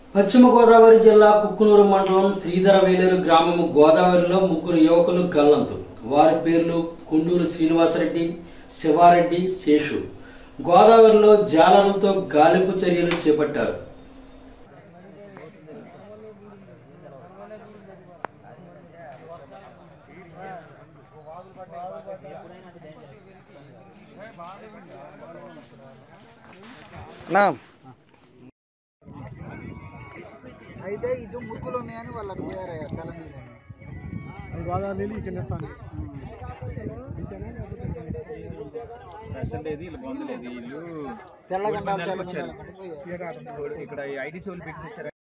పశ్చిమ గోదావరి జిల్లా కుక్కునూరు మండలం శ్రీధర వేలేరు గ్రామము గోదావరిలో ముగ్గురు యువకులు గల్లంతు వారి పేర్లు కుండూరు శ్రీనివాసరెడ్డి శివారెడ్డి శేషు గోదావరిలో జాలరులతో గాలింపు చర్యలు చేపట్టారు నా అయితే ఇటు ముక్కులు ఉన్నాయని వాళ్ళు అటు పోయారయ్యా తల మీద గోదావరి నీళ్ళు ఇక్కడ వస్తాను అసలు లేదు వీళ్ళు మందు లేదు వీళ్ళు తెల్లగండాలు నెలకు తెల్లగండాలు ఇక్కడ ఐటీ సోల్ పెట్టి